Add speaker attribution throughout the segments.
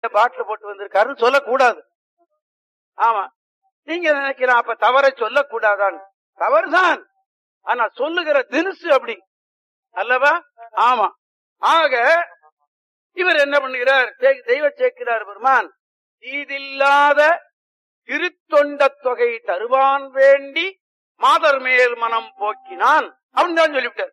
Speaker 1: பாட்டில் போட்டு வந்திருக்காருன்னு சொல்லக்கூடாது ஆமா நீங்க நினைக்கலாம் அப்ப தவறை சொல்லக்கூடாதான் தவறுதான் ஆனா சொல்லுகிற தினுசு அப்படி அல்லவா ஆமா ஆக இவர் என்ன பண்ணுகிறார் தே- தெய்வ சேர்க்கிறார் பெருமான் தீதில்லாத திருத்தொண்ட தொகை தருவான் வேண்டி மாதர் மேல் மனம் போக்கினான் அவன் தான் சொல்லிவிட்டார்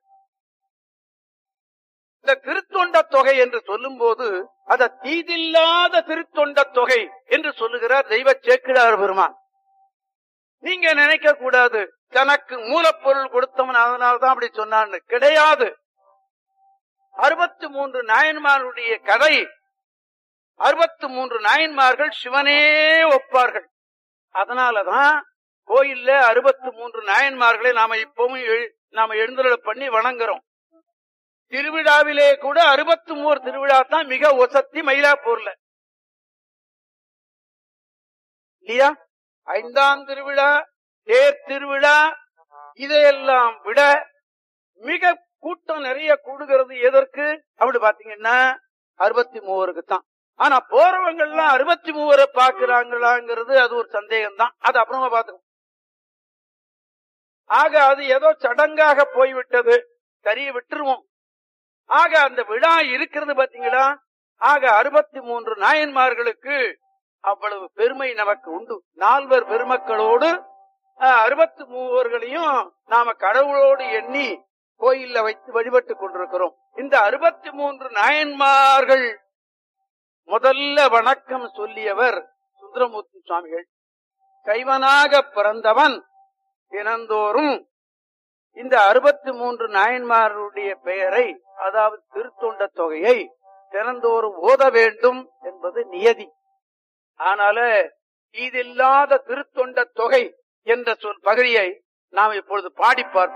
Speaker 1: இந்த திருத்தொண்ட தொகை என்று சொல்லும் போது அத தீதில்லாத திருத்தொண்ட தொகை என்று சொல்லுகிறார் தெய்வ சேக்கிழார் பெருமான் நீங்க நினைக்க கூடாது தனக்கு மூலப்பொருள் கொடுத்தவன் அதனால்தான் அப்படி சொன்னான்னு கிடையாது அறுபத்தி மூன்று நாயன்மாருடைய கதை அறுபத்தி மூன்று நாயன்மார்கள் சிவனே ஒப்பார்கள் அதனாலதான் கோயில்ல அறுபத்தி மூன்று நாயன்மார்களை நாம இப்பவும் எழு- நாம எழுந்துள்ள பண்ணி வணங்குறோம் திருவிழாவிலே கூட அறுபத்தி மூணு திருவிழா தான் மிக ஒசத்தி மயிலாப்பூர்ல இல்லையா ஐந்தாம் திருவிழா தேர் திருவிழா இதையெல்லாம் விட மிக கூட்டம் நிறைய கூடுகிறது எதற்கு அப்படி பாத்தீங்கன்னா அறுபத்தி மூவருக்கு தான் ஆனா போறவங்க எல்லாம் அறுபத்தி மூவரை பாக்குறாங்களாங்கிறது அது ஒரு சந்தேகம் தான் அது அப்புறமா பாத்துக்கோ ஆக அது ஏதோ சடங்காக போய்விட்டது சரி விட்டுருவோம் ஆக அந்த விழா இருக்கிறது பாத்தீங்களா ஆக அறுபத்தி மூன்று நாயன்மார்களுக்கு அவ்வளவு பெருமை நமக்கு உண்டு நால்வர் பெருமக்களோடு அறுபத்தி மூவர்களையும் நாம கடவுளோடு எண்ணி கோயில்ல வைத்து வழிபட்டு கொண்டிருக்கிறோம் இந்த அறுபத்தி மூன்று நாயன்மார்கள் முதல்ல வணக்கம் சொல்லியவர் சுந்தரமூர்த்தி சுவாமிகள் கைவனாக பிறந்தவன் தினந்தோறும் இந்த அறுபத்தி மூன்று நாயன்மாருடைய பெயரை அதாவது திருத்தொண்ட தொகையை தினந்தோறும் ஓத வேண்டும் என்பது நியதி ஆனால இதில்லாத திருத்தொண்ட தொகை என்ற சொல் பகுதியை நாம் இப்பொழுது பாடி பார்ப்போம்